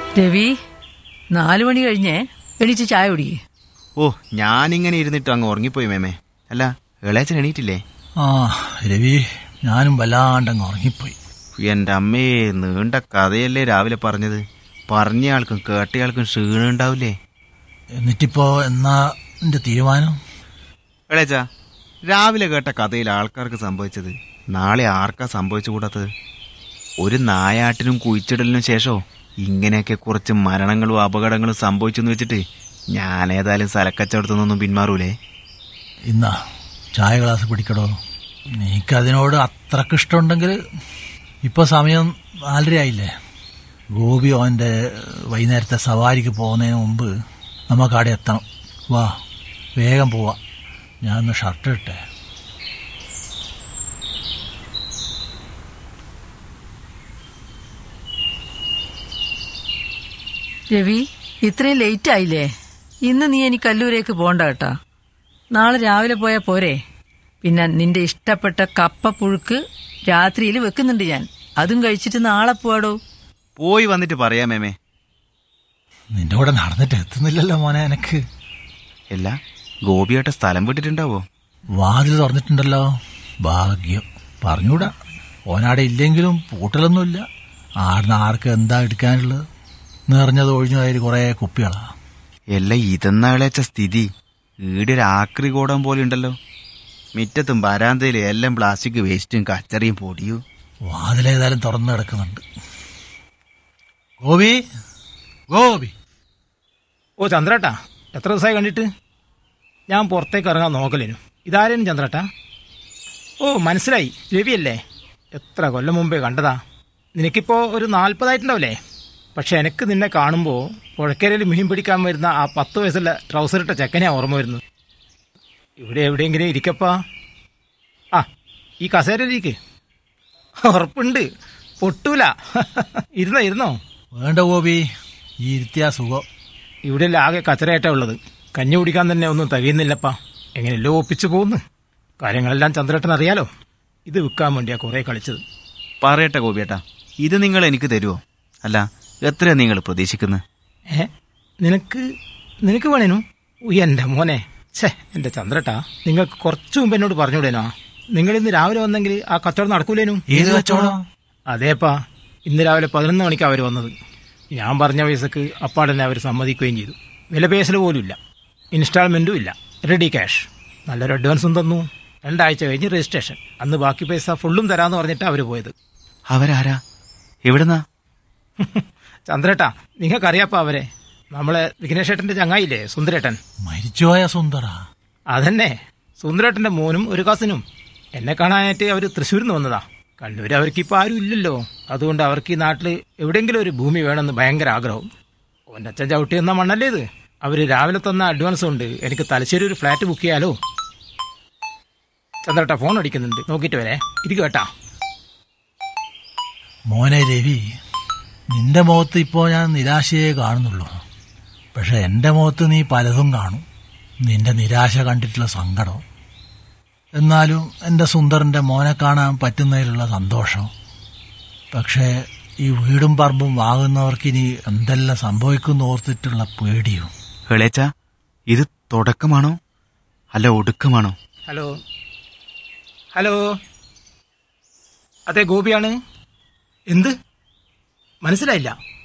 രവി നാലു മണി കഴിഞ്ഞേ എണീച്ച് ചായ കുടിക്കേ ഓ ഞാനിങ്ങനെ ഇരുന്നിട്ട് അങ്ങ് ഉറങ്ങിപ്പോയി മേമേ അല്ല ഇളയച്ചൻ എണീറ്റില്ലേ ആ രവി ഞാനും വല്ലാണ്ടങ്ങ് ഉറങ്ങിപ്പോയി എൻ്റെ അമ്മേ നീണ്ട കഥയല്ലേ രാവിലെ പറഞ്ഞത് പറഞ്ഞയാൾക്കും കേട്ടയാൾക്കും ക്ഷീണം ഉണ്ടാവില്ലേ എന്നിട്ടിപ്പോ എന്നാ എന്റെ തീരുമാനം ഇളയച്ച രാവിലെ കേട്ട കഥയിൽ ആൾക്കാർക്ക് സംഭവിച്ചത് നാളെ ആർക്കാ സംഭവിച്ചുകൂടാത്തത് ഒരു നായാട്ടിനും കുഴിച്ചിടലിനും ശേഷമോ ഇങ്ങനെയൊക്കെ കുറച്ച് മരണങ്ങളും അപകടങ്ങളും സംഭവിച്ചെന്ന് വെച്ചിട്ട് ഞാനേതായാലും സ്ഥലക്കച്ചവടത്തുനിന്നൊന്നും പിന്മാറൂലേ ഇന്നാ ചായ ഗ്ലാസ് പിടിക്കടോ നീക്കതിനോട് അത്രക്ക് ഇഷ്ടമുണ്ടെങ്കിൽ ഇപ്പൊ സമയം നാലര ആയില്ലേ ഗോപി അവന്റെ വൈകുന്നേരത്തെ സവാരിക്ക് പോകുന്നതിന് മുമ്പ് നമുക്ക് അവിടെ എത്തണം വാ വേഗം പോവാ ഞാൻ ഒന്ന് ഷർട്ട് ഇട്ടെ രവി ഇത്രയും ലേറ്റ് ആയില്ലേ ഇന്ന് നീ എനിക്ക് കല്ലൂരേക്ക് പോണ്ട കേട്ടാ നാളെ രാവിലെ പോയാ പോരെ പിന്നെ നിന്റെ ഇഷ്ടപ്പെട്ട കപ്പ പുഴുക്ക് രാത്രിയിൽ വെക്കുന്നുണ്ട് ഞാൻ അതും കഴിച്ചിട്ട് നാളെ പോവാടോ പോയി വന്നിട്ട് പറയാം മേമേ നിന്റെ കൂടെ നടന്നിട്ട് എത്തുന്നില്ലല്ലോ മോനെ എനക്ക് അല്ല ഗോപിയായിട്ട് സ്ഥലം വിട്ടിട്ടുണ്ടാവോ വാതിൽ തുറന്നിട്ടുണ്ടല്ലോ ഭാഗ്യം പറഞ്ഞൂടാ ഓനാടെ ഇല്ലെങ്കിലും പൂട്ടലൊന്നുമില്ല ആടുന്ന ആർക്ക് എന്താ എടുക്കാനുള്ളത് നിറഞ്ഞത് ഒഴിഞ്ഞതായി കുറെ കുപ്പികളാ എല്ലാം ഇതെന്നാളേച്ച സ്ഥിതി ഈടെ ഒരു ആക്രി കൂടം പോലെ ഉണ്ടല്ലോ മിറ്റത്തും വരാന്തയിലും എല്ലാം പ്ലാസ്റ്റിക് വേസ്റ്റും കച്ചറിയും പൊടിയും വാതിലേതായാലും തുറന്നു കിടക്കുന്നുണ്ട് ഗോപി ഗോപി ഓ ചന്ദ്രേട്ടാ എത്ര ദിവസമായി കണ്ടിട്ട് ഞാൻ പുറത്തേക്ക് ഇറങ്ങാൻ നോക്കലേനു ഇതാരേനും ചന്ദ്രേട്ടാ ഓ മനസ്സിലായി രവിയല്ലേ എത്ര കൊല്ലം മുമ്പേ കണ്ടതാ നിനക്കിപ്പോ ഒരു നാൽപ്പതായിട്ടുണ്ടാവില്ലേ പക്ഷെ എനിക്ക് നിന്നെ കാണുമ്പോൾ പുഴക്കരയിൽ മീൻ പിടിക്കാൻ വരുന്ന ആ പത്ത് വയസ്സുള്ള ട്രൗസർ ഇട്ട ചെക്കനെയാ ഓർമ്മ വരുന്നത് ഇവിടെ എവിടെയെങ്കിലും ഇരിക്കപ്പാ ആ ഈ കസേരയിലേക്ക് ഉറപ്പുണ്ട് പൊട്ടൂല ഇരുന്നോ ഇരുന്നോ വേണ്ട ഗോപി ഈ ഇരുത്തിയ സുഖം ഇവിടെ ആകെ കച്ചറയായിട്ടാ ഉള്ളത് കഞ്ഞി കുടിക്കാൻ തന്നെ ഒന്നും തികയുന്നില്ലപ്പാ എങ്ങനെയല്ലോ ഒപ്പിച്ചു പോകുന്നു കാര്യങ്ങളെല്ലാം ചന്ദ്രേട്ടൻ അറിയാലോ ഇത് വിൽക്കാൻ വേണ്ടിയാ കുറെ കളിച്ചത് പറയട്ടെ ഗോപിയേട്ടാ ഇത് നിങ്ങൾ എനിക്ക് തരുമോ അല്ല എത്രയാ നിങ്ങൾ പ്രതീക്ഷിക്കുന്നത് ഏ നിനക്ക് നിനക്ക് വേണേനു ഉയ്യ എൻ്റെ മോനെ ഛേ എൻ്റെ ചന്ദ്രേട്ടാ നിങ്ങൾക്ക് കുറച്ചു മുമ്പ് എന്നോട് പറഞ്ഞുവിടേനോ നിങ്ങൾ ഇന്ന് രാവിലെ വന്നെങ്കിൽ ആ കച്ചവടം നടക്കൂലേനു ഏത് കച്ചവടം അതേപ്പാ ഇന്ന് രാവിലെ പതിനൊന്ന് മണിക്ക് അവർ വന്നത് ഞാൻ പറഞ്ഞ പൈസക്ക് അപ്പാടനെ അവർ സമ്മതിക്കുകയും ചെയ്തു വില പേശൽ പോലും ഇല്ല ഇൻസ്റ്റാൾമെന്റും ഇല്ല റെഡി ക്യാഷ് നല്ലൊരു അഡ്വാൻസും തന്നു രണ്ടാഴ്ച കഴിഞ്ഞ് രജിസ്ട്രേഷൻ അന്ന് ബാക്കി പൈസ ഫുള്ളും തരാന്ന് പറഞ്ഞിട്ട് അവർ പോയത് അവരാരാ എവിടുന്നാ ചന്ദ്രേട്ടാ നിങ്ങൾക്കറിയാപ്പാ അവരെ നമ്മളെ വിഘ്നേഷേട്ടന്റെ ചങ്ങായില്ലേ സുന്ദരേട്ടൻ മരിച്ചുപോയ സുന്ദര അതന്നെ സുന്ദരേട്ടന്റെ മോനും ഒരു കസിനും എന്നെ കാണാനായിട്ട് അവർ തൃശ്ശൂരിൽ നിന്ന് വന്നതാ കണ്ണൂർ അവർക്ക് ഇപ്പൊ ആരും ഇല്ലല്ലോ അതുകൊണ്ട് അവർക്ക് ഈ നാട്ടിൽ എവിടെയെങ്കിലും ഒരു ഭൂമി വേണമെന്ന് ഭയങ്കര ആഗ്രഹം ഓൻ്റെ അച്ഛൻ ചവിട്ടി തന്ന മണ്ണല്ലേ ഇത് അവര് രാവിലെ തന്ന അഡ്വാൻസ് ഉണ്ട് എനിക്ക് തലശ്ശേരി ഒരു ഫ്ലാറ്റ് ബുക്ക് ചെയ്യാലോ ചന്ദ്രേട്ടാ ഫോൺ അടിക്കുന്നുണ്ട് നോക്കിയിട്ട് വരെ ഇരിക്കും കേട്ടാ മോനെ രവി നിന്റെ മുഖത്ത് ഇപ്പോൾ ഞാൻ നിരാശയെ കാണുന്നുള്ളൂ പക്ഷെ എൻ്റെ മുഖത്ത് നീ പലതും കാണും നിന്റെ നിരാശ കണ്ടിട്ടുള്ള സങ്കടം എന്നാലും എൻ്റെ സുന്ദറിൻ്റെ മോനെ കാണാൻ പറ്റുന്നതിലുള്ള സന്തോഷം പക്ഷേ ഈ വീടും പറമ്പും വാങ്ങുന്നവർക്ക് ഇനി എന്തെല്ലാം സംഭവിക്കുമെന്ന് ഓർത്തിട്ടുള്ള പേടിയും ഹേളേച്ച ഇത് തുടക്കമാണോ അല്ല ഒടുക്കമാണോ ഹലോ ഹലോ അതെ ഗോപിയാണ് എന്ത് മനസ്സിലായില്ല